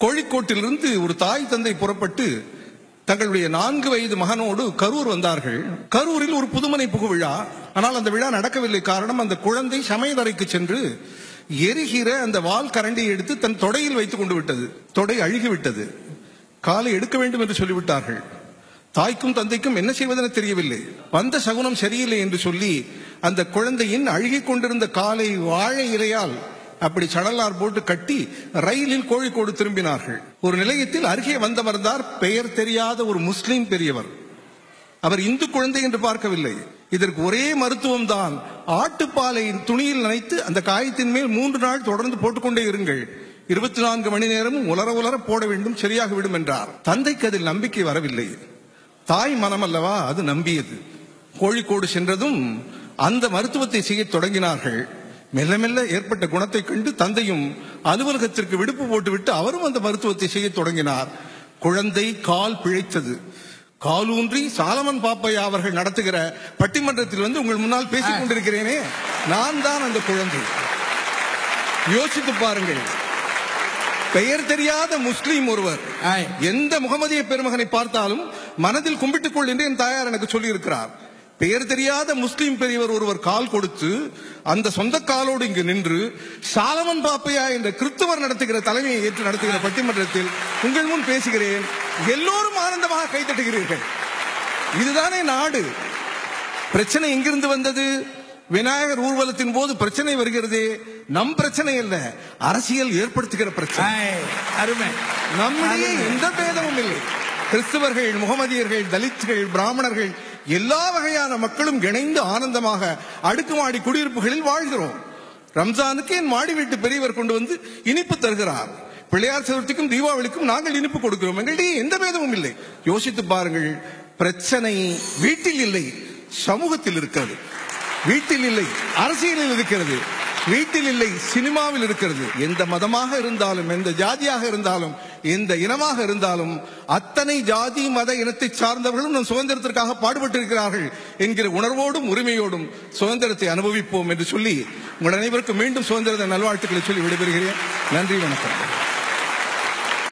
கோழிக்கோட்டிலிருந்து ஒரு தாய் தந்தை புறப்பட்டு தங்களுடைய நான்கு வயது மகனோடு கரூர் வந்தார்கள் கரூரில் ஒரு புதுமனை புகு விழா ஆனால் அந்த விழா நடக்கவில்லை காரணம் அந்த குழந்தை சமையலறைக்கு சென்று எரிகிற அந்த வால் கரண்டியை எடுத்து தன் தொடையில் வைத்துக் கொண்டு விட்டது தொடை அழுகிவிட்டது காலை எடுக்க வேண்டும் என்று சொல்லிவிட்டார்கள் தாய்க்கும் தந்தைக்கும் என்ன செய்வதென தெரியவில்லை வந்த சகுனம் சரியில்லை என்று சொல்லி அந்த குழந்தையின் அழுகிக் கொண்டிருந்த காலை வாழை இலையால் அப்படி சடலார் போட்டு கட்டி ரயிலில் கோழிக்கோடு திரும்பினார்கள் ஒரு நிலையத்தில் அருகே வந்தவர்தார் பெயர் தெரியாத ஒரு முஸ்லிம் பெரியவர் அவர் இந்து குழந்தை என்று பார்க்கவில்லை இதற்கு ஒரே மருத்துவம் தான் ஆட்டுப்பாலை துணியில் நனைத்து அந்த காயத்தின் மேல் மூன்று நாள் தொடர்ந்து போட்டுக்கொண்டே இருங்கள் இருபத்தி நான்கு மணி நேரமும் உலர உலர போட வேண்டும் சரியாக விடும் என்றார் தந்தைக்கு அதில் நம்பிக்கை வரவில்லை தாய் மனம் அல்லவா அது நம்பியது கோழிக்கோடு சென்றதும் அந்த மருத்துவத்தை செய்யத் தொடங்கினார்கள் மெல்ல மெல்ல ஏற்பட்ட குணத்தை கண்டு தந்தையும் அலுவலகத்திற்கு விடுப்பு போட்டுவிட்டு அவரும் அந்த மருத்துவத்தை செய்யத் தொடங்கினார் குழந்தை கால் பிழைத்தது காலூன்றி சாலமன் பாப்பையா அவர்கள் நடத்துகிற பட்டிமன்றத்தில் வந்து உங்கள் முன்னால் பேசிக் கொண்டிருக்கிறேனே நான் தான் அந்த குழந்தை யோசித்து பாருங்கள் பெயர் தெரியாத முஸ்லீம் ஒருவர் ஆய். எந்த முகமதிய பெருமகனை பார்த்தாலும் மனதில் கும்பிட்டுக் கொள் என்று என் தாயார் எனக்கு சொல்லி இருக்கிறார் பெயர் தெரியாத முஸ்லீம் பெரியவர் ஒருவர் கால் கொடுத்து அந்த சொந்த காலோடு இங்கு நின்று சாலமன் பாப்பையா என்ற கிறிஸ்துவர் நடத்துகிற தலைமையை ஏற்று நடத்துகிற பட்டிமன்றத்தில் உங்கள் முன் பேசுகிறேன் எல்லோரும் ஆனந்தமாக கைத்தட்டுகிறீர்கள் இதுதானே நாடு பிரச்சனை எங்கிருந்து வந்தது விநாயகர் ஊர்வலத்தின் போது பிரச்சனை வருகிறதே நம் பிரச்சனை அல்ல அரசியல் ஏற்படுத்துகிற பிரச்சனை ஆய், அருமை நம்மிடையே எந்த பேதமும் இல்லை கிறிஸ்தவர்கள் முகமதியர்கள் தலித்கள் பிராமணர்கள் எல்லா வகையான மக்களும் இணைந்து ஆனந்தமாக அடுக்குமாடி குடியிருப்புகளில் வாழ்கிறோம் ரம்ஜானுக்கு என் மாடி வீட்டு பெரியவர் கொண்டு வந்து இனிப்பு தருகிறார் பிள்ளையார் சதுர்த்திக்கும் தீபாவளிக்கும் நாங்கள் இனிப்பு கொடுக்கிறோம் எங்களிடையே எந்த பேதமும் இல்லை யோசித்து பாருங்கள் பிரச்சனை வீட்டில் இல்லை சமூகத்தில் இருக்கிறது வீட்டில் இல்லை அரசியலில் இருக்கிறது வீட்டில் இல்லை சினிமாவில் இருக்கிறது எந்த மதமாக இருந்தாலும் எந்த ஜாதியாக இருந்தாலும் எந்த இனமாக இருந்தாலும் அத்தனை ஜாதி மத இனத்தை சார்ந்தவர்களும் நம் சுதந்திரத்திற்காக பாடுபட்டிருக்கிறார்கள் என்கிற உணர்வோடும் உரிமையோடும் சுதந்திரத்தை அனுபவிப்போம் என்று சொல்லி உங்கள் அனைவருக்கும் மீண்டும் சுதந்திர தின நல்வாழ்த்துக்களை சொல்லி விடைபெறுகிறேன் நன்றி வணக்கம்